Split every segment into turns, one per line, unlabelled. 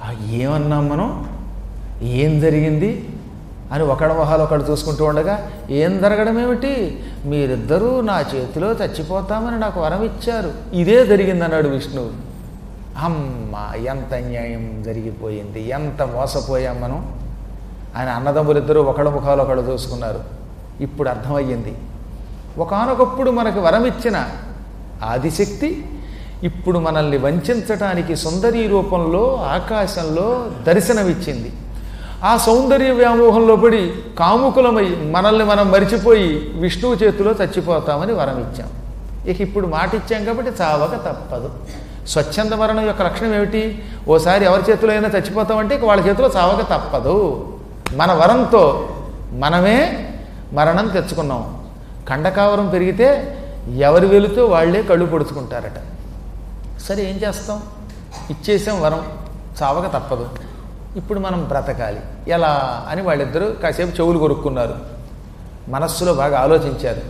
ఏమన్నాం మనం ఏం జరిగింది అని ఒకడ మొహాలు ఒకడు చూసుకుంటూ ఉండగా ఏం జరగడం ఏమిటి మీరిద్దరూ నా చేతిలో చచ్చిపోతామని నాకు వరం ఇచ్చారు ఇదే జరిగిందన్నాడు విష్ణువు అమ్మ ఎంత అన్యాయం జరిగిపోయింది ఎంత మోసపోయాం మనం ఆయన అన్నదమ్ములిద్దరూ ఒకళ్ళ ముఖాలు ఒకళ్ళు చూసుకున్నారు ఇప్పుడు అర్థమయ్యింది ఒకానొకప్పుడు మనకు వరం ఇచ్చిన ఆదిశక్తి ఇప్పుడు మనల్ని వంచటానికి సుందరీ రూపంలో ఆకాశంలో దర్శనమిచ్చింది ఆ సౌందర్య వ్యామోహంలో పడి కాముకులమై మనల్ని మనం మరిచిపోయి విష్ణువు చేతిలో చచ్చిపోతామని వరం ఇచ్చాం ఇక ఇప్పుడు మాట ఇచ్చాం కాబట్టి చావక తప్పదు స్వచ్ఛంద మరణం యొక్క లక్షణం ఏమిటి ఓసారి ఎవరి చేతిలో అయినా చచ్చిపోతామంటే ఇక వాళ్ళ చేతిలో చావక తప్పదు మన వరంతో మనమే మరణం తెచ్చుకున్నాం కండకావరం పెరిగితే ఎవరి వెలుతో వాళ్ళే కళ్ళు పొడుచుకుంటారట సరే ఏం చేస్తాం ఇచ్చేసాం వరం చావక తప్పదు ఇప్పుడు మనం బ్రతకాలి ఎలా అని వాళ్ళిద్దరూ కాసేపు చెవులు కొరుక్కున్నారు మనస్సులో బాగా ఆలోచించారు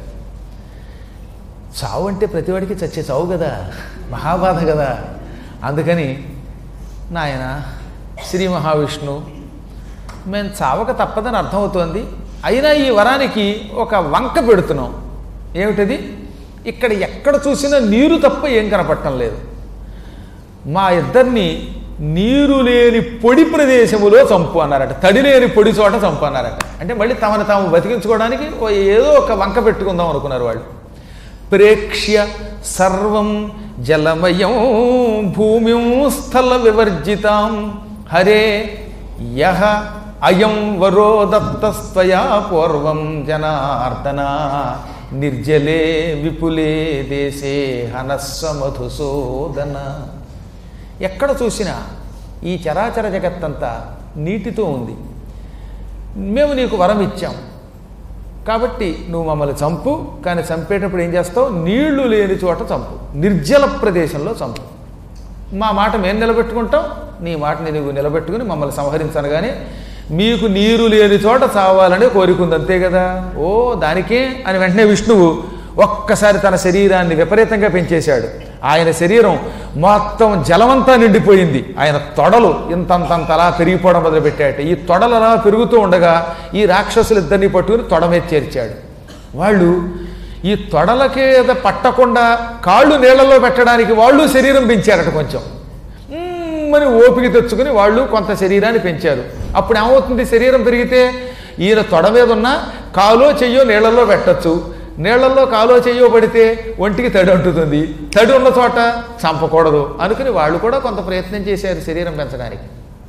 చావు అంటే ప్రతివాడికి చచ్చే చావు కదా మహాబాధ కదా అందుకని నాయన శ్రీ మహావిష్ణు మేము చావక తప్పదని అర్థమవుతోంది అయినా ఈ వరానికి ఒక వంక పెడుతున్నాం ఏమిటది ఇక్కడ ఎక్కడ చూసినా నీరు తప్ప ఏం కనపడటం లేదు మా ఇద్దరిని నీరు లేని పొడి ప్రదేశములో చంపు అన్నారట తడి లేని పొడి చోట చంపు అన్నారట అంటే మళ్ళీ తమను తాము బతికించుకోవడానికి ఓ ఏదో ఒక వంక పెట్టుకుందాం అనుకున్నారు వాళ్ళు ప్రేక్ష్య సర్వం జలమయం భూమి స్థల వివర్జితాం హరే యహ అయం వరో దత్తస్త్వయా పూర్వం జనార్దన నిర్జలే విపులే దేశే హనస్వ మధుసూదన ఎక్కడ చూసినా ఈ చరాచర జగత్తంతా నీటితో ఉంది మేము నీకు వరం ఇచ్చాం కాబట్టి నువ్వు మమ్మల్ని చంపు కానీ చంపేటప్పుడు ఏం చేస్తావు నీళ్లు లేని చోట చంపు నిర్జల ప్రదేశంలో చంపు మా మాట మేము నిలబెట్టుకుంటాం నీ మాటని నువ్వు నిలబెట్టుకుని మమ్మల్ని సంహరించాను కానీ మీకు నీరు లేని చోట చావాలనే కోరికుంది అంతే కదా ఓ దానికే అని వెంటనే విష్ణువు ఒక్కసారి తన శరీరాన్ని విపరీతంగా పెంచేశాడు ఆయన శరీరం మొత్తం జలమంతా నిండిపోయింది ఆయన తొడలు ఇంతంతంతలా పెరిగిపోవడం మొదలుపెట్టాట ఈ తొడలు అలా పెరుగుతూ ఉండగా ఈ రాక్షసులు ఇద్దరిని పట్టుకుని తొడ మీద చేర్చాడు వాళ్ళు ఈ తొడలకేద పట్టకుండా కాళ్ళు నీళ్లలో పెట్టడానికి వాళ్ళు శరీరం పెంచారట కొంచెం మ్మ్ అని ఓపిక తెచ్చుకుని వాళ్ళు కొంత శరీరాన్ని పెంచారు అప్పుడు ఏమవుతుంది శరీరం పెరిగితే ఈయన తొడ మీద ఉన్న కాలో చెయ్యో నీళ్లలో పెట్టచ్చు నీళ్లలో కాలో చెయ్యో పడితే ఒంటికి తడి అంటుతుంది తడి ఉన్న చోట చంపకూడదు అనుకుని వాళ్ళు కూడా కొంత ప్రయత్నం చేశారు శరీరం పెంచడానికి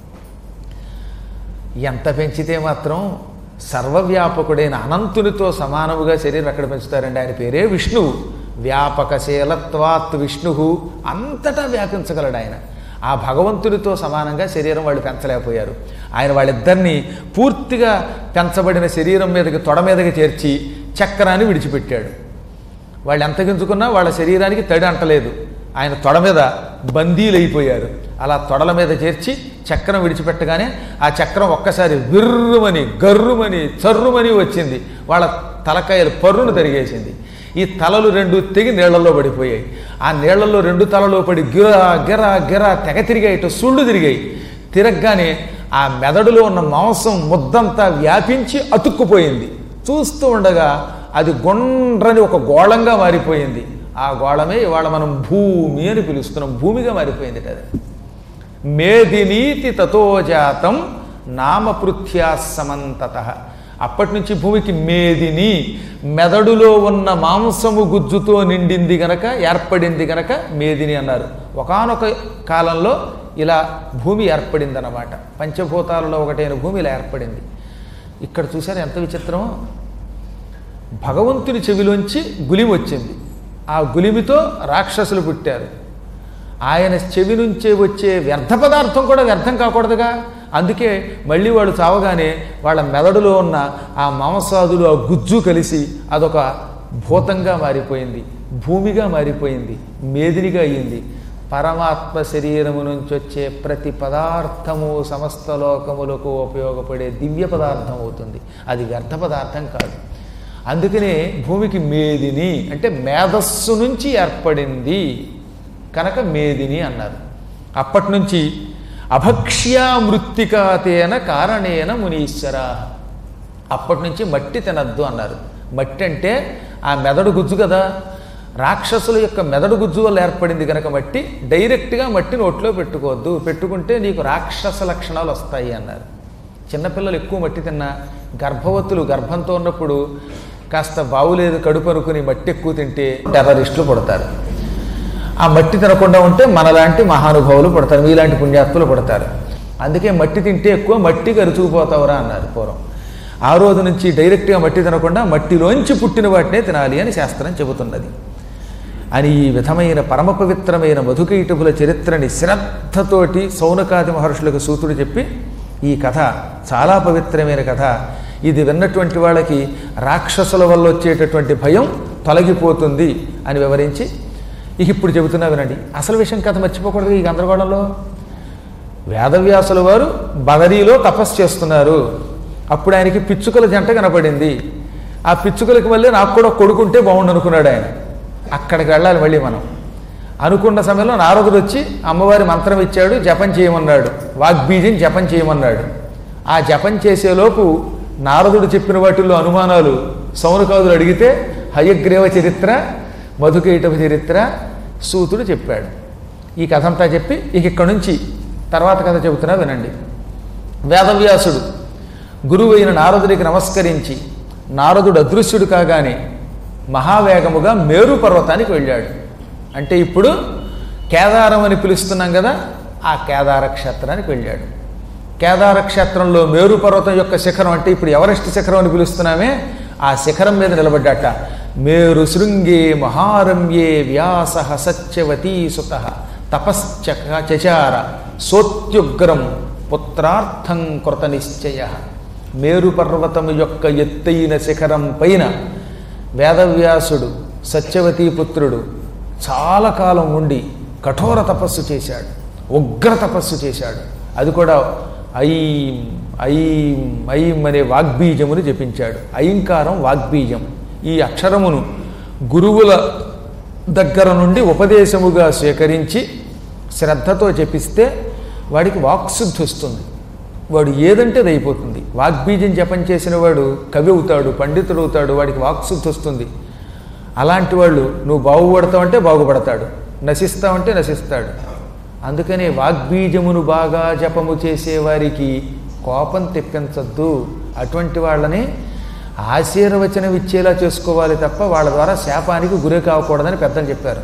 ఎంత పెంచితే మాత్రం సర్వవ్యాపకుడైన అనంతునితో సమానముగా శరీరం ఎక్కడ పెంచుతారండి ఆయన పేరే విష్ణువు వ్యాపకశీలత్వాత్ విష్ణు అంతటా వ్యాపించగలడు ఆయన ఆ భగవంతునితో సమానంగా శరీరం వాళ్ళు పెంచలేకపోయారు ఆయన వాళ్ళిద్దరినీ పూర్తిగా పెంచబడిన శరీరం మీదకి తొడ మీదకి చేర్చి చక్రాన్ని విడిచిపెట్టాడు వాళ్ళు ఎంత గింజుకున్నా వాళ్ళ శరీరానికి తడి అంటలేదు ఆయన తొడ మీద బందీలైపోయారు అలా తొడల మీద చేర్చి చక్రం విడిచిపెట్టగానే ఆ చక్రం ఒక్కసారి విర్రుమని గర్రుమని చర్రుమని వచ్చింది వాళ్ళ తలకాయలు పర్రును తరిగేసింది ఈ తలలు రెండు తెగి నీళ్లలో పడిపోయాయి ఆ నీళ్లలో రెండు తలలో పడి గిరా గిరా గిరా తెగ తిరిగాయి ఇటు సుళ్ళు తిరిగాయి తిరగగానే ఆ మెదడులో ఉన్న మాంసం ముద్దంతా వ్యాపించి అతుక్కుపోయింది చూస్తూ ఉండగా అది గుండ్రని ఒక గోళంగా మారిపోయింది ఆ గోళమే ఇవాళ మనం భూమి అని పిలుస్తున్నాం భూమిగా మారిపోయింది అది మేదినీతి తతోజాతం నామపృథ్యా సమంతత అప్పటి నుంచి భూమికి మేదిని మెదడులో ఉన్న మాంసము గుజ్జుతో నిండింది గనక ఏర్పడింది గనక మేదిని అన్నారు ఒకానొక కాలంలో ఇలా భూమి ఏర్పడిందన్నమాట పంచభూతాలలో ఒకటైన భూమి ఇలా ఏర్పడింది ఇక్కడ చూసారు ఎంత విచిత్రం భగవంతుని చెవిలోంచి గులిమి వచ్చింది ఆ గులిమితో రాక్షసులు పుట్టారు ఆయన చెవి నుంచే వచ్చే వ్యర్థ పదార్థం కూడా వ్యర్థం కాకూడదుగా అందుకే మళ్ళీ వాళ్ళు చావగానే వాళ్ళ మెదడులో ఉన్న ఆ మాంసాదులు ఆ గుజ్జు కలిసి అదొక భూతంగా మారిపోయింది భూమిగా మారిపోయింది మేదినిగా అయ్యింది పరమాత్మ శరీరము నుంచి వచ్చే ప్రతి పదార్థము సమస్త లోకములకు ఉపయోగపడే దివ్య పదార్థం అవుతుంది అది వ్యర్థ పదార్థం కాదు అందుకనే భూమికి మేదిని అంటే మేధస్సు నుంచి ఏర్పడింది కనుక మేదిని అన్నారు అప్పటి నుంచి అభక్ష్యా మృత్తికాతేన కారణేన మునీశ్వర అప్పటి నుంచి మట్టి తినద్దు అన్నారు మట్టి అంటే ఆ మెదడు గుజ్జు కదా రాక్షసుల యొక్క మెదడు గుజ్జు వల్ల ఏర్పడింది కనుక మట్టి డైరెక్ట్గా మట్టి నోట్లో పెట్టుకోవద్దు పెట్టుకుంటే నీకు రాక్షస లక్షణాలు వస్తాయి అన్నారు చిన్నపిల్లలు ఎక్కువ మట్టి తిన్నా గర్భవతులు గర్భంతో ఉన్నప్పుడు కాస్త బావులేదు కడుపు అనుకుని మట్టి ఎక్కువ తింటే టెర్రరిస్టులు పుడతారు ఆ మట్టి తినకుండా ఉంటే మనలాంటి మహానుభావులు పడతారు మీలాంటి పుణ్యాత్ములు పడతారు అందుకే మట్టి తింటే ఎక్కువ మట్టి కరుచుకుపోతావురా అన్నారు పూర్వం ఆ రోజు నుంచి డైరెక్ట్గా మట్టి తినకుండా మట్టిలోంచి పుట్టిన వాటినే తినాలి అని శాస్త్రం చెబుతున్నది అని ఈ విధమైన పరమ పవిత్రమైన మధుకైటపుల చరిత్రని శ్రద్ధతోటి సౌనకాది మహర్షులకు సూతుడు చెప్పి ఈ కథ చాలా పవిత్రమైన కథ ఇది విన్నటువంటి వాళ్ళకి రాక్షసుల వల్ల వచ్చేటటువంటి భయం తొలగిపోతుంది అని వివరించి ఇక ఇప్పుడు చెబుతున్నా వినండి అసలు విషయం కథ మర్చిపోకూడదు ఈ గందరగోళంలో వేదవ్యాసుల వారు బదరీలో తపస్సు చేస్తున్నారు అప్పుడు ఆయనకి పిచ్చుకల జంట కనపడింది ఆ పిచ్చుకలకి మళ్ళీ నాకు కూడా కొడుకుంటే బాగుండు అనుకున్నాడు ఆయన అక్కడికి వెళ్ళాలి మళ్ళీ మనం అనుకున్న సమయంలో నారదుడు వచ్చి అమ్మవారి మంత్రం ఇచ్చాడు జపం చేయమన్నాడు వాగ్బీజం జపం చేయమన్నాడు ఆ జపం చేసేలోపు నారదుడు చెప్పిన వాటిల్లో అనుమానాలు సౌనకాదులు అడిగితే హయగ్రీవ చరిత్ర మధుకైటవ చరిత్ర సూతుడు చెప్పాడు ఈ కథ అంతా చెప్పి ఇక ఇక్కడి నుంచి తర్వాత కథ చెబుతున్నా వినండి వేదవ్యాసుడు గురువు అయిన నారదుడికి నమస్కరించి నారదుడు అదృశ్యుడు కాగానే మహావేగముగా మేరు పర్వతానికి వెళ్ళాడు అంటే ఇప్పుడు కేదారం అని పిలుస్తున్నాం కదా ఆ కేదార క్షేత్రానికి వెళ్ళాడు కేదార క్షేత్రంలో మేరు పర్వతం యొక్క శిఖరం అంటే ఇప్పుడు ఎవరెస్ట్ శిఖరం అని పిలుస్తున్నామే ఆ శిఖరం మీద నిలబడ్డాట మేరు శృంగే మహారమ్యే వ్యాస సత్యవతీ సుత తపశ్చ చచార సోత్యుగ్రం పుత్రార్థం కృత నిశ్చయ మేరు పర్వతం యొక్క ఎత్తైన శిఖరం పైన వేదవ్యాసుడు సత్యవతీ పుత్రుడు చాలా కాలం ఉండి కఠోర తపస్సు చేశాడు ఉగ్ర తపస్సు చేశాడు అది కూడా ఐం ఐం ఐం అనే వాగ్బీజమును జపించాడు ఐంకారం వాగ్బీజం ఈ అక్షరమును గురువుల దగ్గర నుండి ఉపదేశముగా స్వీకరించి శ్రద్ధతో జపిస్తే వాడికి వాక్శుద్ధి వస్తుంది వాడు ఏదంటే అది అయిపోతుంది వాగ్బీజం జపం చేసిన వాడు కవి అవుతాడు పండితుడు అవుతాడు వాడికి వాక్శుద్ధి వస్తుంది అలాంటి వాళ్ళు నువ్వు బాగుపడతావంటే బాగుపడతాడు నశిస్తావంటే నశిస్తాడు అందుకనే వాగ్బీజమును బాగా జపము చేసేవారికి కోపం తెప్పించద్దు అటువంటి వాళ్ళని ఆశీర్వచనం ఇచ్చేలా చేసుకోవాలి తప్ప వాళ్ళ ద్వారా శాపానికి గురి కాకూడదని పెద్దలు చెప్పారు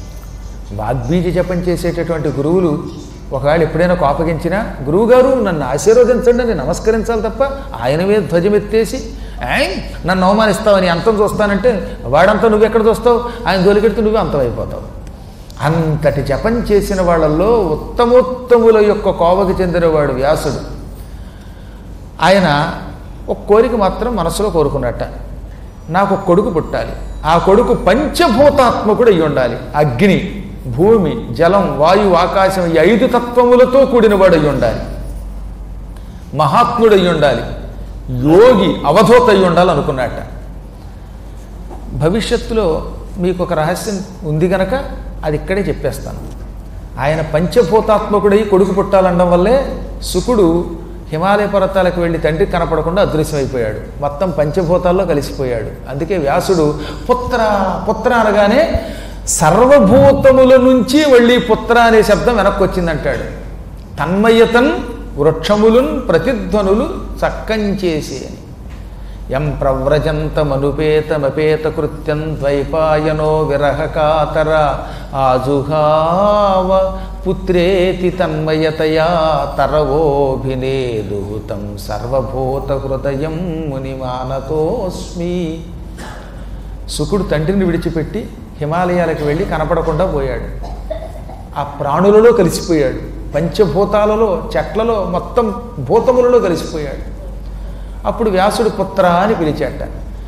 వాగ్బీజ జపం చేసేటటువంటి గురువులు ఒకవేళ ఎప్పుడైనా కోపగించినా గురువుగారు నన్ను ఆశీర్వదించండి అని నమస్కరించాలి తప్ప ఆయన మీద ధ్వజమెత్తేసి ఏయ్ నన్ను అవమానిస్తావని అంతం చూస్తానంటే వాడంతా నువ్వు ఎక్కడ చూస్తావు ఆయన దొలికెడితే నువ్వే అంతం అయిపోతావు అంతటి జపం చేసిన వాళ్ళల్లో ఉత్తమోత్తముల యొక్క కోవకి చెందినవాడు వ్యాసుడు ఆయన ఒక కోరిక మాత్రం మనసులో కోరుకున్నట్ట నాకు ఒక కొడుకు పుట్టాలి ఆ కొడుకు పంచభూతాత్మకుడు అయి ఉండాలి అగ్ని భూమి జలం వాయు ఆకాశం ఈ ఐదు తత్వములతో కూడినవాడు అయి ఉండాలి మహాత్ముడు అయి ఉండాలి యోగి అవధూత అయి ఉండాలి అనుకున్నట్ట భవిష్యత్తులో మీకు ఒక రహస్యం ఉంది గనక అది ఇక్కడే చెప్పేస్తాను ఆయన పంచభూతాత్మకుడై కొడుకు పుట్టాలనడం వల్లే శుకుడు హిమాలయ పర్వతాలకు వెళ్ళి తండ్రికి కనపడకుండా అదృశ్యమైపోయాడు మొత్తం పంచభూతాల్లో కలిసిపోయాడు అందుకే వ్యాసుడు పుత్ర పుత్ర అనగానే సర్వభూతముల నుంచి వెళ్ళి పుత్ర అనే శబ్దం వెనక్కి వచ్చిందంటాడు తన్మయతన్ వృక్షములున్ ప్రతిధ్వనులు చక్కంచేసి అని యం ప్రవ్రజంతమనుపేతమపేత కృత్యం ద్వైపాయనో విరహకాతర ఆజుహావ పుత్రేతి తన్మయతయా తరవోభినేదుతం సర్వభూత హృదయం మునిమానతోస్మి శుకుడు తండ్రిని విడిచిపెట్టి హిమాలయాలకు వెళ్ళి కనపడకుండా పోయాడు ఆ ప్రాణులలో కలిసిపోయాడు పంచభూతాలలో చెట్లలో మొత్తం భూతములలో కలిసిపోయాడు అప్పుడు వ్యాసుడు పుత్ర అని పిలిచాట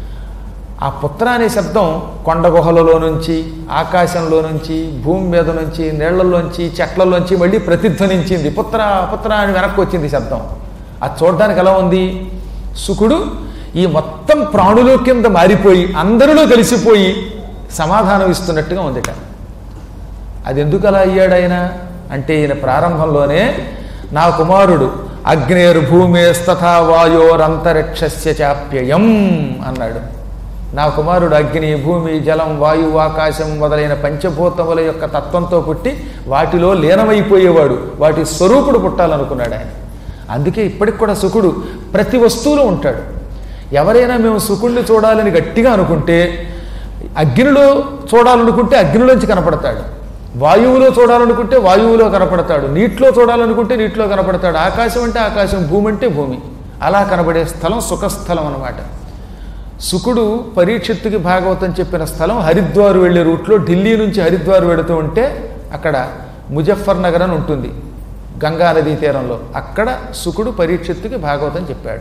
ఆ పుత్ర అనే శబ్దం కొండ గుహలలో నుంచి ఆకాశంలో నుంచి భూమి మీద నుంచి నీళ్లలోంచి చెట్లలోంచి మళ్ళీ ప్రతిధ్వనించింది పుత్ర పుత్ర అని వెనక్కి వచ్చింది శబ్దం అది చూడడానికి ఎలా ఉంది సుకుడు ఈ మొత్తం ప్రాణుల కింద మారిపోయి అందరిలో కలిసిపోయి సమాధానం ఇస్తున్నట్టుగా ఉందిట అది ఎందుకు అలా అయ్యాడు ఆయన అంటే ఈయన ప్రారంభంలోనే నా కుమారుడు అగ్నేర్భూమేస్తథా వాయోరంతరిక్షస్య చాప్యయం అన్నాడు నా కుమారుడు అగ్ని భూమి జలం వాయువు ఆకాశం మొదలైన పంచభూతముల యొక్క తత్వంతో పుట్టి వాటిలో లీనమైపోయేవాడు వాటి స్వరూపుడు పుట్టాలనుకున్నాడు ఆయన అందుకే ఇప్పటికి కూడా సుఖుడు ప్రతి వస్తువులో ఉంటాడు ఎవరైనా మేము సుఖుణ్ణి చూడాలని గట్టిగా అనుకుంటే అగ్నిలో చూడాలనుకుంటే అగ్నిలోంచి కనపడతాడు వాయువులో చూడాలనుకుంటే వాయువులో కనపడతాడు నీటిలో చూడాలనుకుంటే నీటిలో కనపడతాడు ఆకాశం అంటే ఆకాశం భూమి అంటే భూమి అలా కనబడే స్థలం సుఖస్థలం అన్నమాట సుకుడు పరీక్షిత్తుకి భాగవతం చెప్పిన స్థలం హరిద్వార్ వెళ్ళే రూట్లో ఢిల్లీ నుంచి హరిద్వార్ వెడుతూ ఉంటే అక్కడ ముజఫర్ నగర్ అని ఉంటుంది గంగా నదీ తీరంలో అక్కడ సుకుడు పరీక్షిత్తుకి భాగవతం చెప్పాడు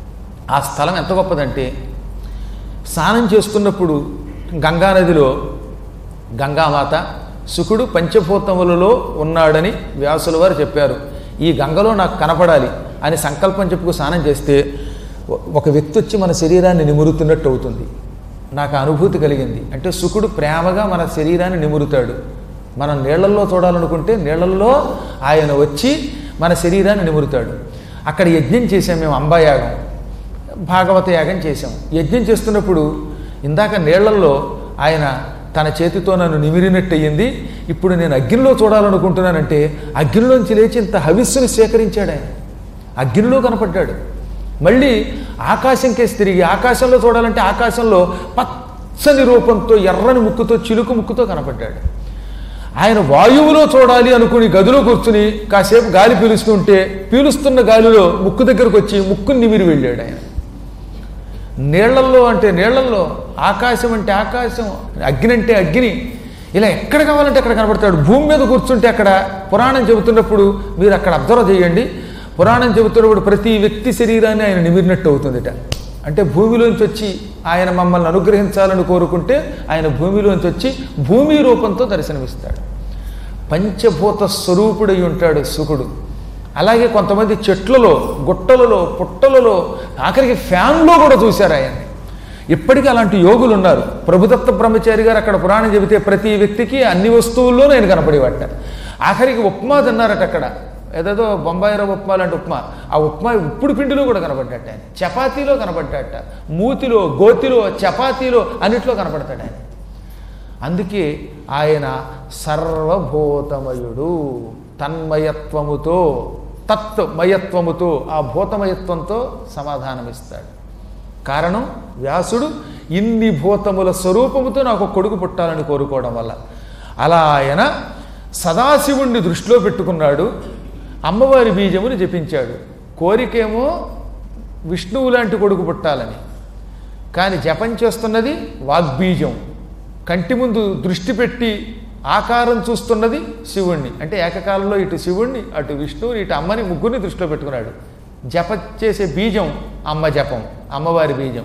ఆ స్థలం ఎంత గొప్పదంటే స్నానం చేస్తున్నప్పుడు గంగానదిలో గంగామాత సుకుడు పంచభూతములలో ఉన్నాడని వ్యాసుల వారు చెప్పారు ఈ గంగలో నాకు కనపడాలి అని సంకల్పం చెప్పుకు స్నానం చేస్తే ఒ- ఒక వ్యక్తి వచ్చి మన శరీరాన్ని నిమురుతున్నట్టు అవుతుంది నాకు ఆ అనుభూతి కలిగింది అంటే సుకుడు ప్రేమగా మన శరీరాన్ని నిమురుతాడు మనం నీళ్లలో చూడాలనుకుంటే నీళ్లలో ఆయన వచ్చి మన శరీరాన్ని నిమురుతాడు అక్కడ యజ్ఞం చేసాం మేము అంబాయాగం భాగవత యాగం చేశాం యజ్ఞం చేస్తున్నప్పుడు ఇందాక నీళ్లల్లో ఆయన తన చేతితో నన్ను నిమిరినట్టు అయ్యింది ఇప్పుడు నేను అగ్నిలో చూడాలనుకుంటున్నానంటే అగ్నిలోంచి లేచి ఇంత హవిస్సుని సేకరించాడు ఆయన అగ్నిలో కనపడ్డాడు మళ్ళీ ఆకాశం కేసి తిరిగి ఆకాశంలో చూడాలంటే ఆకాశంలో పచ్చని రూపంతో ఎర్రని ముక్కుతో చిలుకు ముక్కుతో కనపడ్డాడు ఆయన వాయువులో చూడాలి అనుకుని గదిలో కూర్చుని కాసేపు గాలి పీలుస్తుంటే పీలుస్తున్న గాలిలో ముక్కు దగ్గరకు వచ్చి ముక్కుని నిమిరి వెళ్ళాడు ఆయన నీళ్లల్లో అంటే నీళ్లల్లో ఆకాశం అంటే ఆకాశం అగ్ని అంటే అగ్ని ఇలా ఎక్కడ కావాలంటే అక్కడ కనబడతాడు భూమి మీద కూర్చుంటే అక్కడ పురాణం చెబుతున్నప్పుడు మీరు అక్కడ అబ్జర్వ్ చేయండి పురాణం చెబుతున్నప్పుడు ప్రతి వ్యక్తి శరీరాన్ని ఆయన నిమిరినట్టు అవుతుందిట అంటే భూమిలోంచి వచ్చి ఆయన మమ్మల్ని అనుగ్రహించాలని కోరుకుంటే ఆయన భూమిలోంచి వచ్చి భూమి రూపంతో దర్శనమిస్తాడు పంచభూత స్వరూపుడై ఉంటాడు సుకుడు అలాగే కొంతమంది చెట్లలో గుట్టలలో పుట్టలలో ఆఖరికి ఫ్యాన్లో కూడా చూశారు ఆయన్ని ఇప్పటికీ అలాంటి యోగులు ఉన్నారు ప్రభుదత్త బ్రహ్మచారి గారు అక్కడ పురాణం చెబితే ప్రతి వ్యక్తికి అన్ని వస్తువుల్లోనూ ఆయన కనపడేవాట ఆఖరికి ఉప్మా తిన్నారట అక్కడ ఏదేదో బొంబాయి రవ్వ ఉప్మా లాంటి ఉప్మా ఆ ఉప్మా ఉప్పుడు పిండిలో కూడా కనపడ్డట ఆయన చపాతీలో కనపడ్డట మూతిలో గోతిలో చపాతీలో అన్నిట్లో కనపడతాడు ఆయన అందుకే ఆయన సర్వభూతమయుడు తన్మయత్వముతో తత్మయత్వముతో ఆ భూతమయత్వంతో సమాధానమిస్తాడు కారణం వ్యాసుడు ఇన్ని భూతముల స్వరూపముతో నాకు ఒక కొడుకు పుట్టాలని కోరుకోవడం వల్ల అలా ఆయన సదాశివుణ్ణి దృష్టిలో పెట్టుకున్నాడు అమ్మవారి బీజముని జపించాడు కోరికేమో విష్ణువు లాంటి కొడుకు పుట్టాలని కానీ జపం చేస్తున్నది వాగ్బీజం కంటి ముందు దృష్టి పెట్టి ఆకారం చూస్తున్నది శివుణ్ణి అంటే ఏకకాలంలో ఇటు శివుణ్ణి అటు విష్ణువుని ఇటు అమ్మని ముగ్గురిని దృష్టిలో పెట్టుకున్నాడు జప చేసే బీజం అమ్మ జపం అమ్మవారి బీజం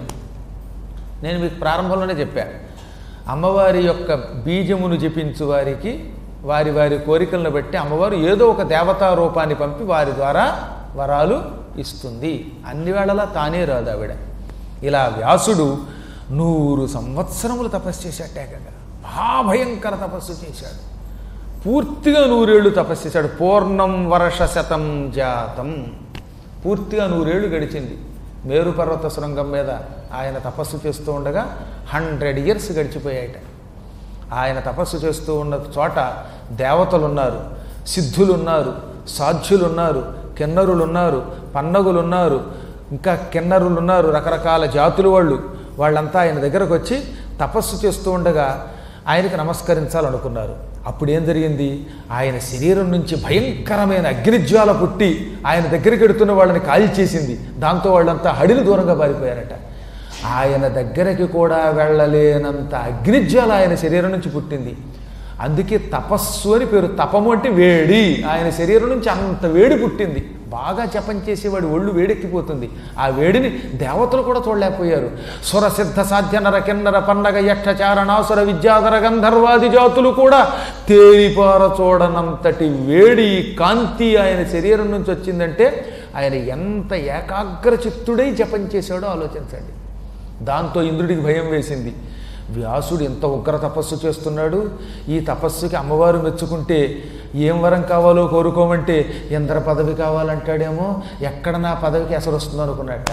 నేను మీకు ప్రారంభంలోనే చెప్పా అమ్మవారి యొక్క బీజమును జపించు వారికి వారి వారి కోరికలను బట్టి అమ్మవారు ఏదో ఒక దేవతా రూపాన్ని పంపి వారి ద్వారా వరాలు ఇస్తుంది అన్ని వేళలా తానే రాదు ఆవిడ ఇలా వ్యాసుడు నూరు సంవత్సరములు తపస్సు చేశాట ఏకంగా మహాభయంకర తపస్సు చేశాడు పూర్తిగా నూరేళ్లు తపస్సు చేశాడు పూర్ణం వర్ష శతం జాతం పూర్తిగా నూరేళ్లు గడిచింది మేరు పర్వత శృంగం మీద ఆయన తపస్సు చేస్తూ ఉండగా హండ్రెడ్ ఇయర్స్ గడిచిపోయాయట ఆయన తపస్సు చేస్తూ ఉన్న చోట దేవతలు ఉన్నారు సిద్ధులు ఉన్నారు సాధ్యులు ఉన్నారు కిన్నరులు ఉన్నారు పన్నగులు ఉన్నారు ఇంకా కిన్నరులు ఉన్నారు రకరకాల జాతుల వాళ్ళు వాళ్ళంతా ఆయన దగ్గరకు వచ్చి తపస్సు చేస్తూ ఉండగా ఆయనకి నమస్కరించాలనుకున్నారు అప్పుడు ఏం జరిగింది ఆయన శరీరం నుంచి భయంకరమైన అగ్నిజ్వాల పుట్టి ఆయన దగ్గరికి ఎడుతున్న వాళ్ళని కాల్చేసింది దాంతో వాళ్ళంతా హడిని దూరంగా పారిపోయారట ఆయన దగ్గరికి కూడా వెళ్ళలేనంత అగ్నిజ్వాల ఆయన శరీరం నుంచి పుట్టింది అందుకే తపస్సు అని పేరు తపము అంటే వేడి ఆయన శరీరం నుంచి అంత వేడి పుట్టింది బాగా జపం చేసేవాడి ఒళ్ళు వేడెక్కిపోతుంది ఆ వేడిని దేవతలు కూడా చూడలేకపోయారు సుర సిద్ధ సాధ్య నర కిన్నర పన్నగ యక్ష చారణాసుర విద్యాధర గంధర్వాది జాతులు కూడా తేలిపార చూడనంతటి వేడి కాంతి ఆయన శరీరం నుంచి వచ్చిందంటే ఆయన ఎంత ఏకాగ్ర చిత్తుడై జపం చేశాడో ఆలోచించండి దాంతో ఇంద్రుడికి భయం వేసింది వ్యాసుడు ఎంత ఉగ్ర తపస్సు చేస్తున్నాడు ఈ తపస్సుకి అమ్మవారు మెచ్చుకుంటే ఏం వరం కావాలో కోరుకోమంటే ఇంద్ర పదవి కావాలంటాడేమో ఎక్కడ నా పదవికి ఎసరు వస్తుందో అనుకున్నట్ట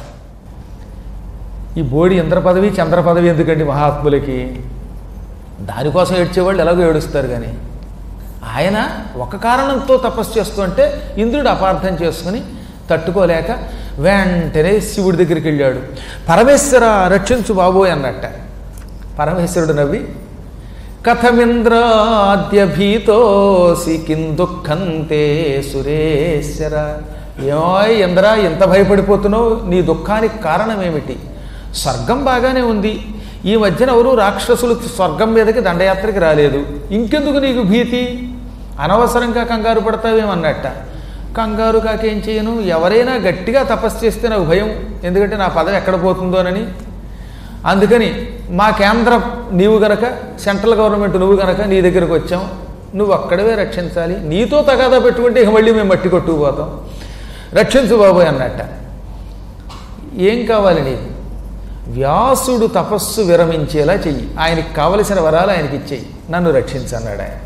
ఈ బోడి ఇంద్ర పదవి చంద్ర పదవి ఎందుకండి మహాత్ములకి దానికోసం ఏడ్చేవాళ్ళు ఎలాగో ఏడుస్తారు కానీ ఆయన ఒక కారణంతో తపస్సు చేస్తుంటే ఇంద్రుడు అపార్థం చేసుకుని తట్టుకోలేక వెంటనే శివుడి దగ్గరికి వెళ్ళాడు పరమేశ్వర రక్షించు బాబోయ్ అన్నట్ట పరమేశ్వరుడు నవ్వి కథమింద్రాద్య భీతోసి కిం దుఃఖంతే సురేశ్వర ఏమోయ్ ఇంద్ర ఎంత భయపడిపోతున్నావు నీ దుఃఖానికి కారణమేమిటి స్వర్గం బాగానే ఉంది ఈ మధ్యన ఎవరు రాక్షసులు స్వర్గం మీదకి దండయాత్రకి రాలేదు ఇంకెందుకు నీకు భీతి అనవసరంగా కంగారు పడతావేమన్నట్ట కంగారు కాకేం చేయను ఎవరైనా గట్టిగా తపస్సు చేస్తే నాకు భయం ఎందుకంటే నా పదవి ఎక్కడ పోతుందోనని అందుకని మా కేంద్ర నీవు గనక సెంట్రల్ గవర్నమెంట్ నువ్వు గనక నీ దగ్గరకు వచ్చాం నువ్వు అక్కడవే రక్షించాలి నీతో తగాదా పెట్టుకుంటే ఇక మళ్ళీ మేము మట్టి కొట్టుకుపోతాం రక్షించు బాబోయ్ అన్నట్ట ఏం కావాలి నీకు వ్యాసుడు తపస్సు విరమించేలా చెయ్యి ఆయనకి కావలసిన వరాలు ఆయనకి ఇచ్చేయి నన్ను రక్షించన్నాడు ఆయన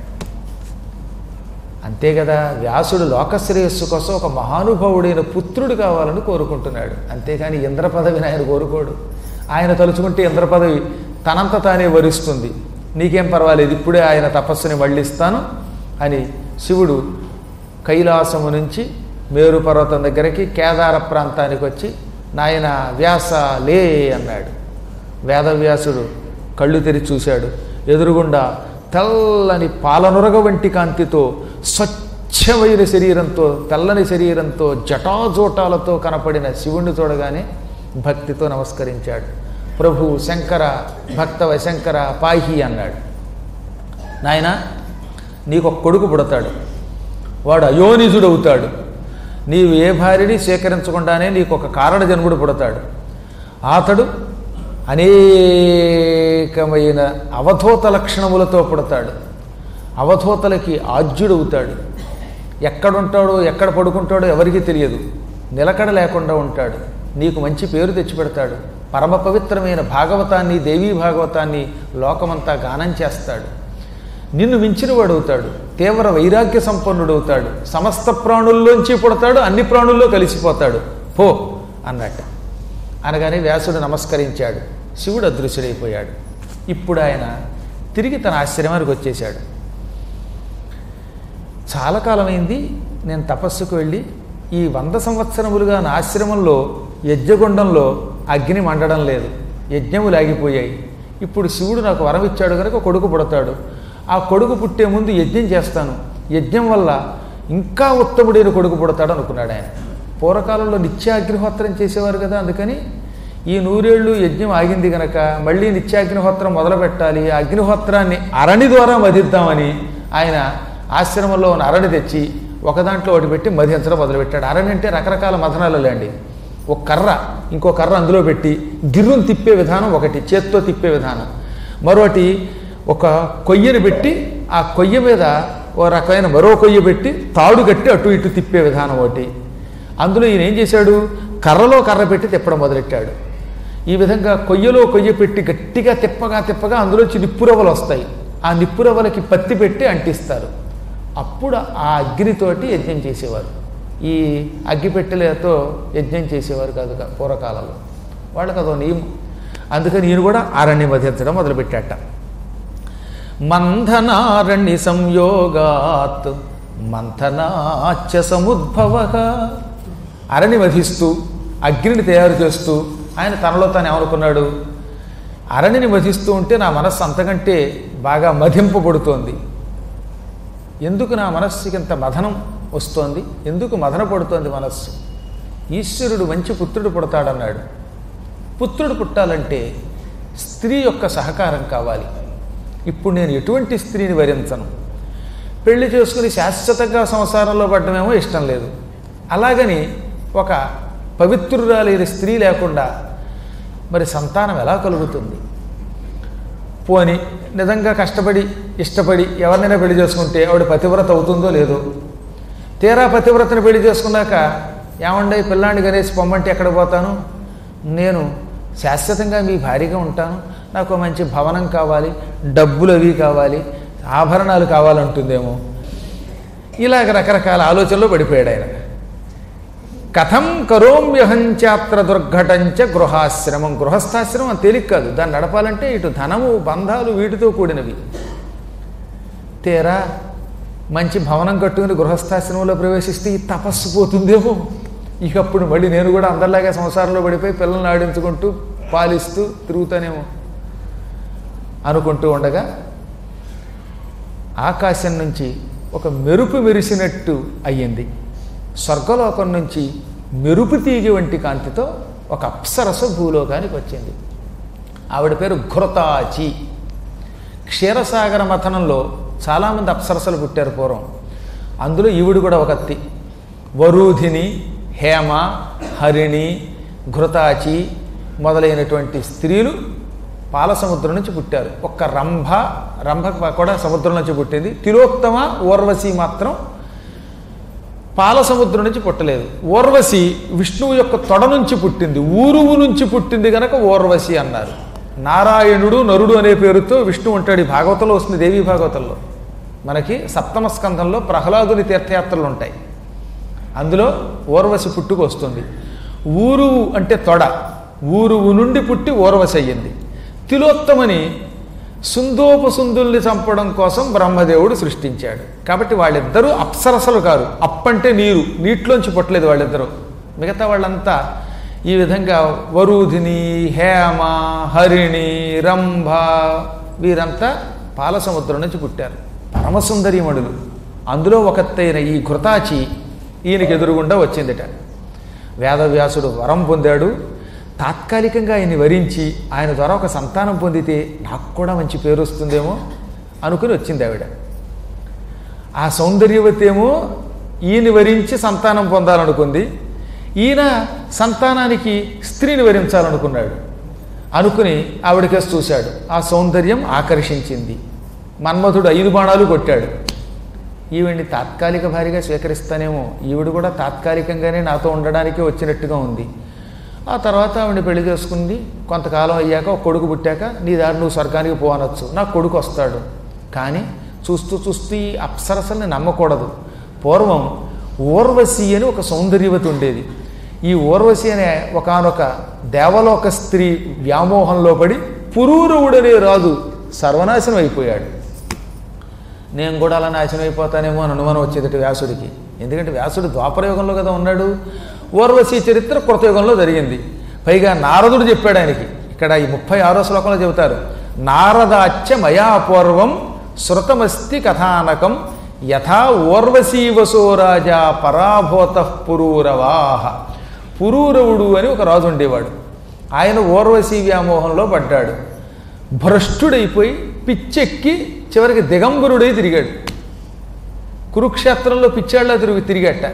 అంతే కదా వ్యాసుడు లోకశ్రేయస్సు కోసం ఒక మహానుభావుడైన పుత్రుడు కావాలని కోరుకుంటున్నాడు అంతేకాని ఇంద్ర పదవిని ఆయన కోరుకోడు ఆయన తలుచుకుంటే ఇంద్ర పదవి తనంత తానే వరిస్తుంది నీకేం పర్వాలేదు ఇప్పుడే ఆయన తపస్సుని మళ్ళిస్తాను అని శివుడు కైలాసము నుంచి మేరు పర్వతం దగ్గరికి కేదార ప్రాంతానికి వచ్చి నాయన వ్యాస లే అన్నాడు వేదవ్యాసుడు కళ్ళు తెరిచి చూశాడు ఎదురుగుండా తెల్లని పాలనురగ వంటి కాంతితో స్వచ్ఛమైన శరీరంతో తెల్లని శరీరంతో జటాజోటాలతో కనపడిన శివుణ్ణి చూడగానే భక్తితో నమస్కరించాడు ప్రభు శంకర భక్తవ శంకర పాహి అన్నాడు నాయన నీకు ఒక కొడుకు పుడతాడు వాడు అయోనిజుడు అవుతాడు నీవు ఏ భార్యని స్వీకరించకుండానే నీకు ఒక కారణ జన్ముడు పుడతాడు అతడు అనేకమైన అవధూత లక్షణములతో పుడతాడు అవధూతలకి ఆజ్యుడవుతాడు ఎక్కడుంటాడో ఎక్కడ పడుకుంటాడో ఎవరికీ తెలియదు నిలకడ లేకుండా ఉంటాడు నీకు మంచి పేరు తెచ్చిపెడతాడు పరమ పవిత్రమైన భాగవతాన్ని దేవీ భాగవతాన్ని లోకమంతా గానం చేస్తాడు నిన్ను మించినవాడు అవుతాడు తీవ్ర వైరాగ్య సంపన్నుడవుతాడు సమస్త ప్రాణుల్లోంచి పుడతాడు అన్ని ప్రాణుల్లో కలిసిపోతాడు పో అన్నట్టు అనగానే వ్యాసుడు నమస్కరించాడు శివుడు అదృశ్యుడైపోయాడు ఇప్పుడు ఆయన తిరిగి తన ఆశ్రమానికి వచ్చేశాడు చాలా కాలమైంది నేను తపస్సుకు వెళ్ళి ఈ వంద సంవత్సరములుగా నా ఆశ్రమంలో యజ్ఞగుండంలో అగ్ని మండడం లేదు యజ్ఞములు ఆగిపోయాయి ఇప్పుడు శివుడు నాకు వరం ఇచ్చాడు కనుక కొడుకు పుడతాడు ఆ కొడుకు పుట్టే ముందు యజ్ఞం చేస్తాను యజ్ఞం వల్ల ఇంకా ఉత్తముడైన కొడుకు పుడతాడు అనుకున్నాడు ఆయన పూర్వకాలంలో నిత్యాగ్నిహోత్రం చేసేవారు కదా అందుకని ఈ నూరేళ్ళు యజ్ఞం ఆగింది గనక మళ్ళీ నిత్యాగ్నిహోత్రం మొదలు పెట్టాలి ఆ అగ్నిహోత్రాన్ని అరణి ద్వారా మదిద్దామని ఆయన ఆశ్రమంలో ఉన్న అరణి తెచ్చి ఒక దాంట్లో ఒకటి పెట్టి మధించడం మొదలుపెట్టాడు అరణి అంటే రకరకాల మథనాలు లేండి ఒక కర్ర ఇంకో కర్ర అందులో పెట్టి గిర్రును తిప్పే విధానం ఒకటి చేత్తో తిప్పే విధానం మరొకటి ఒక కొయ్యని పెట్టి ఆ కొయ్య మీద ఓ రకమైన మరో కొయ్య పెట్టి తాడు కట్టి అటు ఇటు తిప్పే విధానం ఒకటి అందులో ఈయన ఏం చేశాడు కర్రలో కర్ర పెట్టి తిప్పడం మొదలెట్టాడు ఈ విధంగా కొయ్యలో కొయ్య పెట్టి గట్టిగా తిప్పగా తిప్పగా అందులోంచి నిప్పురవ్వలు వస్తాయి ఆ నిప్పురవ్వలకి పత్తి పెట్టి అంటిస్తారు అప్పుడు ఆ అగ్నితోటి యజ్ఞం చేసేవారు ఈ అగ్గిపెట్టెలతో యజ్ఞం చేసేవారు కాదు కా- పూర్వకాలంలో వాళ్ళకి అదో నియమం అందుకని ఈయన కూడా అరణ్యం వధించడం మొదలుపెట్టాట మంథనారణ్య సంయోగాత్ మంథనాచ సముద్భవ అరణి వధిస్తూ అగ్నిని తయారు చేస్తూ ఆయన తనలో తాను ఏమనుకున్నాడు అరణిని వధిస్తూ ఉంటే నా మనస్సు అంతకంటే బాగా మధింపబడుతోంది ఎందుకు నా మనస్సుకి ఇంత మదనం వస్తోంది ఎందుకు మదన పడుతోంది మనస్సు ఈశ్వరుడు మంచి పుత్రుడు పుడతాడన్నాడు పుత్రుడు పుట్టాలంటే స్త్రీ యొక్క సహకారం కావాలి ఇప్పుడు నేను ఎటువంటి స్త్రీని వరించను పెళ్లి చేసుకుని శాశ్వతంగా సంసారంలో పడ్డమేమో ఇష్టం లేదు అలాగని ఒక పవిత్రురాలైన స్త్రీ లేకుండా మరి సంతానం ఎలా కలుగుతుంది పోని నిజంగా కష్టపడి ఇష్టపడి ఎవరినైనా పెళ్లి చేసుకుంటే ఆవిడ పతివ్రత అవుతుందో లేదో తీరా పతివ్రతను పెళ్లి చేసుకున్నాక ఏమండే పిల్లాన్ని కనేసి పొమ్మంటే ఎక్కడ పోతాను నేను శాశ్వతంగా మీ భార్యగా ఉంటాను నాకు ఒక మంచి భవనం కావాలి డబ్బులు అవి కావాలి ఆభరణాలు కావాలంటుందేమో ఇలాగ రకరకాల ఆలోచనలో పడిపోయాడు ఆయన కథం కరోమ్యహంచాత్ర దుర్ఘటంచ గృహాశ్రమం గృహస్థాశ్రమం అని తేలిక కాదు దాన్ని నడపాలంటే ఇటు ధనము బంధాలు వీటితో కూడినవి తీరా మంచి భవనం కట్టుకుని గృహస్థాశ్రమంలో ప్రవేశిస్తే ఈ తపస్సు పోతుందేమో ఇక అప్పుడు మళ్ళీ నేను కూడా అందరిలాగా సంసారంలో పడిపోయి పిల్లల్ని ఆడించుకుంటూ పాలిస్తూ తిరుగుతానేమో అనుకుంటూ ఉండగా ఆకాశం నుంచి ఒక మెరుపు మెరిసినట్టు అయ్యింది స్వర్గలోకం నుంచి మెరుపు తీగి వంటి కాంతితో ఒక అప్సరస భూలోకానికి వచ్చింది ఆవిడ పేరు ఘృతాచి క్షీరసాగర మథనంలో చాలామంది అప్సరసలు పుట్టారు పూర్వం అందులో ఈవిడు కూడా ఒకత్తి వరూధిని హేమ హరిణి ఘృతాచి మొదలైనటువంటి స్త్రీలు పాల సముద్రం నుంచి పుట్టారు ఒక్క రంభ రంభ కూడా సముద్రం నుంచి పుట్టింది తిలోత్తమ ఊర్వశి మాత్రం పాల సముద్రం నుంచి పుట్టలేదు ఊర్వశి విష్ణువు యొక్క తొడ నుంచి పుట్టింది ఊరువు నుంచి పుట్టింది కనుక ఊర్వశి అన్నారు నారాయణుడు నరుడు అనే పేరుతో విష్ణు ఉంటాడు ఈ భాగవతంలో వస్తుంది దేవీ భాగవతంలో మనకి సప్తమ స్కంధంలో ప్రహ్లాదుని తీర్థయాత్రలు ఉంటాయి అందులో ఊర్వశి పుట్టుకు వస్తుంది ఊరువు అంటే తొడ ఊరువు నుండి పుట్టి ఊర్వశి అయ్యింది తిలోత్తమని సుందోపసుందుల్ని చంపడం కోసం బ్రహ్మదేవుడు సృష్టించాడు కాబట్టి వాళ్ళిద్దరూ అప్సరసలు కారు అప్పంటే నీరు నీటిలోంచి పుట్టలేదు వాళ్ళిద్దరూ మిగతా వాళ్ళంతా ఈ విధంగా వరూధిని హేమ హరిణి రంభ వీరంతా పాల సముద్రం నుంచి పుట్టారు పరమసుందరీమణులు అందులో ఒకత్తైన ఈ ఘృతాచి ఈయనకి ఎదురుగుండా వచ్చిందిట వేదవ్యాసుడు వరం పొందాడు తాత్కాలికంగా ఆయన్ని వరించి ఆయన ద్వారా ఒక సంతానం పొందితే నాకు కూడా మంచి పేరు వస్తుందేమో అనుకుని వచ్చింది ఆవిడ ఆ సౌందర్యవతి ఏమో ఈయన వరించి సంతానం పొందాలనుకుంది ఈయన సంతానానికి స్త్రీని వరించాలనుకున్నాడు అనుకుని ఆవిడకేసి చూశాడు ఆ సౌందర్యం ఆకర్షించింది మన్మధుడు ఐదు బాణాలు కొట్టాడు ఈవిడ్ని తాత్కాలిక భారీగా స్వీకరిస్తానేమో ఈవిడ కూడా తాత్కాలికంగానే నాతో ఉండడానికి వచ్చినట్టుగా ఉంది ఆ తర్వాత ఆవిడని పెళ్లి చేసుకుంది కొంతకాలం అయ్యాక ఒక కొడుకు పుట్టాక నీ దారి నువ్వు స్వర్గానికి పోనొచ్చు నాకు కొడుకు వస్తాడు కానీ చూస్తూ చూస్తూ ఈ అప్సరసల్ని నమ్మకూడదు పూర్వం ఊర్వశి అని ఒక సౌందర్యవతి ఉండేది ఈ ఊర్వశి అనే ఒకనొక దేవలోక స్త్రీ వ్యామోహంలో పడి పురూరవుడనే రాజు సర్వనాశనం అయిపోయాడు నేను కూడా అలా నాశనం అయిపోతానేమో అని అనుమానం వచ్చేదట వ్యాసుడికి ఎందుకంటే వ్యాసుడు ద్వాపరయుగంలో కదా ఉన్నాడు ఊర్వశీ చరిత్ర కృతయుగంలో జరిగింది పైగా నారదుడు చెప్పాడు ఆయనకి ఇక్కడ ఈ ముప్పై ఆరో శ్లోకంలో చెబుతారు నారదాచ్య మయా పూర్వం శృతమస్తి కథానకం యథా ఊర్వశీవసో రాజా పరాభూత పురూరవాహ పురూరవుడు అని ఒక రాజు ఉండేవాడు ఆయన ఊర్వశీ వ్యామోహంలో పడ్డాడు భ్రష్టుడైపోయి పిచ్చెక్కి చివరికి దిగంబరుడై తిరిగాడు కురుక్షేత్రంలో పిచ్చాళ్ళ తిరిగి తిరిగట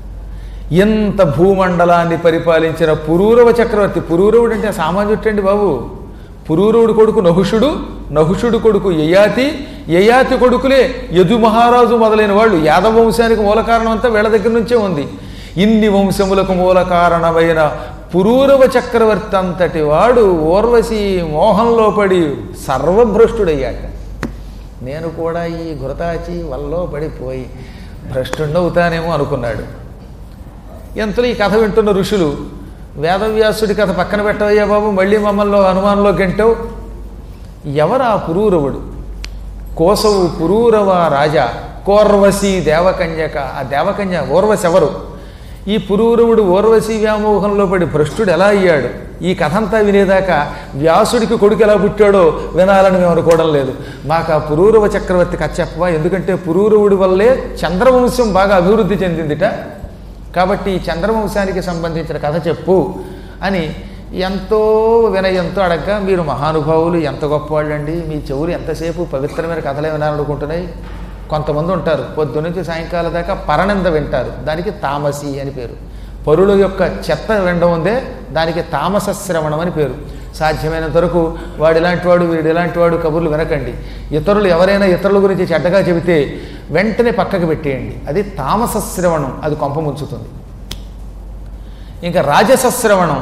ఎంత భూమండలాన్ని పరిపాలించిన పురూరవ చక్రవర్తి పురూరవుడు అంటే సామాన్యుట్టండి బాబు పురూరవుడు కొడుకు నహుషుడు నహుషుడు కొడుకు యయాతి యయాతి కొడుకులే యదు మహారాజు మొదలైన వాళ్ళు యాదవ వంశానికి మూల కారణం అంతా వీళ్ళ దగ్గర నుంచే ఉంది ఇన్ని వంశములకు మూల కారణమైన పురూరవ చక్రవర్తి అంతటి వాడు ఊర్వశి మోహంలో పడి సర్వభ్రష్టుడయ్యాక నేను కూడా ఈ గురతాచి వల్లో పడిపోయి భ్రష్టుండవుతానేమో అనుకున్నాడు ఎంతలో ఈ కథ వింటున్న ఋషులు వేదవ్యాసుడి కథ పక్కన పెట్టవయ్యా బాబు మళ్ళీ మమ్మల్ని అనుమానంలో గంటావు ఎవరు ఆ పురూరవుడు కోసవు పురూరవ రాజా కోర్వశి దేవకన్యక ఆ దేవకన్య ఊర్వశి ఎవరు ఈ పురూరవుడు ఊర్వశి వ్యామోహంలో పడి భ్రష్టుడు ఎలా అయ్యాడు ఈ కథ అంతా వినేదాకా వ్యాసుడికి కొడుకు ఎలా పుట్టాడో వినాలని మేము అనుకోవడం లేదు మాకు ఆ పురూరవ చక్రవర్తి కథ చెప్పవా ఎందుకంటే పురూరవుడి వల్లే చంద్రవంశం బాగా అభివృద్ధి చెందిందిట కాబట్టి ఈ చంద్రవంశానికి సంబంధించిన కథ చెప్పు అని ఎంతో వినయంతో అడగగా మీరు మహానుభావులు ఎంత గొప్పవాళ్ళండి మీ చెవులు ఎంతసేపు పవిత్రమైన కథలే వినాలనుకుంటున్నాయి కొంతమంది ఉంటారు పొద్దు నుంచి సాయంకాలం దాకా పరనింద వింటారు దానికి తామసి అని పేరు పరుల యొక్క చెత్త వినడం ఉందే దానికి తామస శ్రవణం అని పేరు సాధ్యమైనంత వరకు వాడు ఇలాంటి వాడు వీడు ఇలాంటి వాడు కబుర్లు వినకండి ఇతరులు ఎవరైనా ఇతరుల గురించి చెడ్డగా చెబితే వెంటనే పక్కకు పెట్టేయండి అది తామస శ్రవణం అది కొంప ముంచుతుంది ఇంకా రాజస శ్రవణం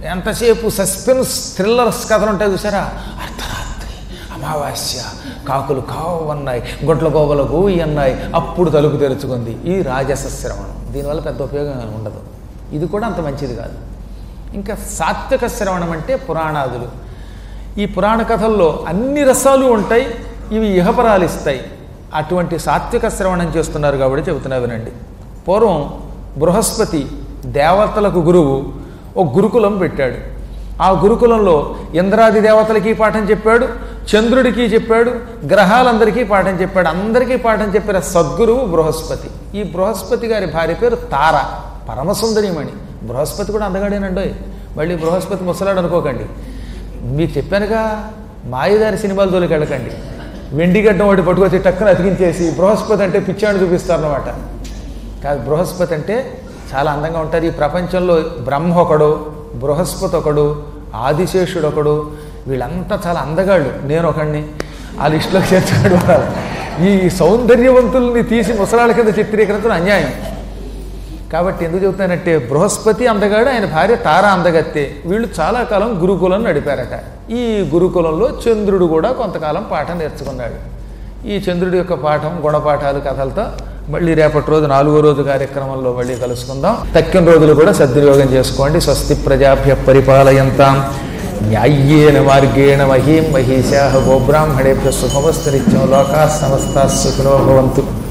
ఎంతసేపు సస్పెన్స్ థ్రిల్లర్స్ కథలు ఉంటాయి చూసారా అర్ధరాత్రి అమావాస్య కాకులు కావన్నాయి గొడ్ల గోబలకు అన్నాయి అప్పుడు తలుపు తెరుచుకుంది ఈ రాజస శ్రవణం దీనివల్ల పెద్ద ఉపయోగం ఏమీ ఉండదు ఇది కూడా అంత మంచిది కాదు ఇంకా సాత్విక శ్రవణం అంటే పురాణాదులు ఈ పురాణ కథల్లో అన్ని రసాలు ఉంటాయి ఇవి ఇహపరాలు ఇస్తాయి అటువంటి సాత్విక శ్రవణం చేస్తున్నారు కాబట్టి చెబుతున్నా వినండి పూర్వం బృహస్పతి దేవతలకు గురువు ఒక గురుకులం పెట్టాడు ఆ గురుకులంలో ఇంద్రాది దేవతలకి పాఠం చెప్పాడు చంద్రుడికి చెప్పాడు గ్రహాలందరికీ పాఠం చెప్పాడు అందరికీ పాఠం చెప్పిన సద్గురువు బృహస్పతి ఈ బృహస్పతి గారి భార్య పేరు తార పరమసుందరిమణి బృహస్పతి కూడా అందగాడేనండోయ్ మళ్ళీ బృహస్పతి ముసలాడు అనుకోకండి మీకు చెప్పానుగా మాయదారి సినిమాలు తోలికి వెళ్ళకండి వెండిగడ్డం ఒకటి పట్టుకొచ్చి టక్కున అతికించేసి బృహస్పతి అంటే పిచ్చాడు చూపిస్తారన్నమాట కాదు బృహస్పతి అంటే చాలా అందంగా ఉంటారు ఈ ప్రపంచంలో బ్రహ్మ ఒకడు బృహస్పతి ఒకడు ఆదిశేషుడు ఒకడు వీళ్ళంతా చాలా అందగాళ్ళు నేను ఒకడిని ఆ లిస్టులోకి చేర్చుకోవడం వల్ల ఈ సౌందర్యవంతుల్ని తీసి ముసలాళ్ళ కింద చిత్రీకరించడం అన్యాయం కాబట్టి ఎందుకు చెబుతానంటే బృహస్పతి అందగాడు ఆయన భార్య తార అందగత్తే వీళ్ళు చాలా కాలం గురుకులం నడిపారట ఈ గురుకులంలో చంద్రుడు కూడా కొంతకాలం పాఠం నేర్చుకున్నాడు ఈ చంద్రుడి యొక్క పాఠం గుణపాఠాలు కథలతో మళ్ళీ రేపటి రోజు నాలుగో రోజు కార్యక్రమంలో మళ్ళీ కలుసుకుందాం తక్కిన రోజులు కూడా సద్వినియోగం చేసుకోండి స్వస్తి ప్రజాభ్య పరిపాలయంతాం న్యాయ్యేన మార్గేణ మహీం మహిషా గోబ్రాహ్మణేభ్య శుభమస్తు నిత్యం లోకా సమస్తా సుఖినో భవంతు